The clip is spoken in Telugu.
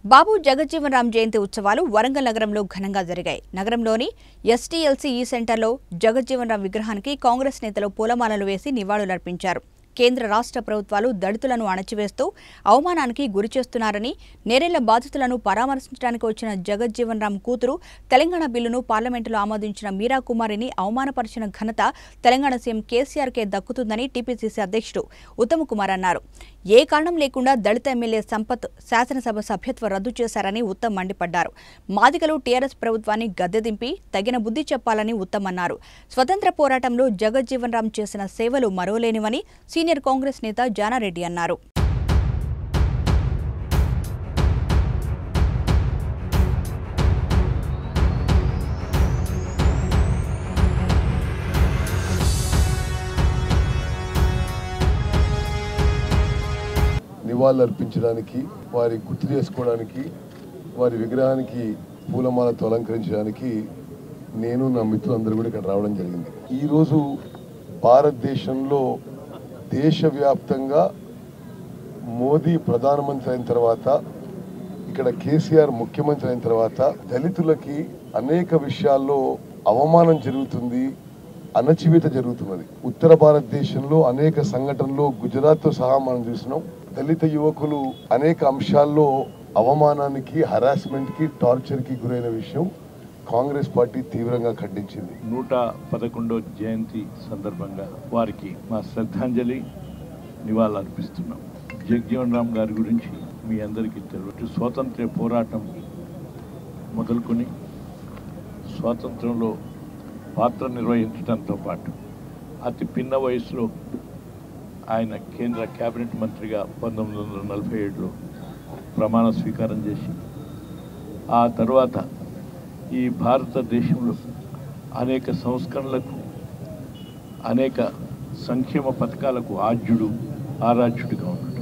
బాబు జగజ్జీవన్ రామ్ జయంతి ఉత్సవాలు వరంగల్ నగరంలో ఘనంగా జరిగాయి నగరంలోని ఎస్టీఎల్సీ ఈ సెంటర్లో జగజ్జీవన్ రామ్ విగ్రహానికి కాంగ్రెస్ నేతలు పూలమాలలు వేసి నివాళులర్పించారు కేంద్ర రాష్ట్ర ప్రభుత్వాలు దళితులను అణచివేస్తూ అవమానానికి గురి చేస్తున్నారని నేరేళ్ల బాధితులను పరామర్శించడానికి వచ్చిన జగజ్జీవన్ రామ్ కూతురు తెలంగాణ బిల్లును పార్లమెంటులో ఆమోదించిన మీరా కుమారిని అవమానపరిచిన ఘనత తెలంగాణ సీఎం కేసీఆర్కే దక్కుతుందని టీపీసీసీ అధ్యక్షుడు ఉత్తమ్ కుమార్ అన్నారు ఏ కారణం లేకుండా దళిత ఎమ్మెల్యే సంపత్ శాసనసభ సభ్యత్వ రద్దు చేశారని ఉత్తమ్ మండిపడ్డారు మాదిగలు టీఆర్ఎస్ ప్రభుత్వాన్ని గద్దెదింపి తగిన బుద్ధి చెప్పాలని ఉత్తమ్ అన్నారు స్వతంత్ర పోరాటంలో జగజ్జీవన్ రామ్ చేసిన సేవలు మరోలేనివని సీనియర్ కాంగ్రెస్ నేత జానారెడ్డి అన్నారు నివాళులు అర్పించడానికి వారి గుర్తు చేసుకోవడానికి వారి విగ్రహానికి పూలమాలతో అలంకరించడానికి నేను నా మిత్రులందరూ కూడా ఇక్కడ రావడం జరిగింది ఈరోజు భారతదేశంలో దేశవ్యాప్తంగా మోదీ ప్రధానమంత్రి అయిన తర్వాత ఇక్కడ కేసీఆర్ ముఖ్యమంత్రి అయిన తర్వాత దళితులకి అనేక విషయాల్లో అవమానం జరుగుతుంది అణచివేత జరుగుతున్నది ఉత్తర భారతదేశంలో అనేక సంఘటనలు గుజరాత్తో సహా మనం చూసినాం దళిత యువకులు అనేక అంశాల్లో అవమానానికి హరాస్మెంట్కి టార్చర్కి గురైన విషయం కాంగ్రెస్ పార్టీ తీవ్రంగా ఖండించింది నూట పదకొండో జయంతి సందర్భంగా వారికి మా శ్రద్ధాంజలి నివాళులు అర్పిస్తున్నాం జగజీవన్ రామ్ గారి గురించి మీ అందరికీ తెలియదు స్వాతంత్ర్య పోరాటం మొదలుకొని స్వాతంత్రంలో పాత్ర నిర్వహించడంతో పాటు అతి పిన్న వయసులో ఆయన కేంద్ర కేబినెట్ మంత్రిగా పంతొమ్మిది వందల నలభై ఏడులో ప్రమాణ స్వీకారం చేసి ఆ తర్వాత ఈ భారతదేశంలో అనేక సంస్కరణలకు అనేక సంక్షేమ పథకాలకు ఆద్యుడు ఆరాధ్యుడిగా ఉన్నాడు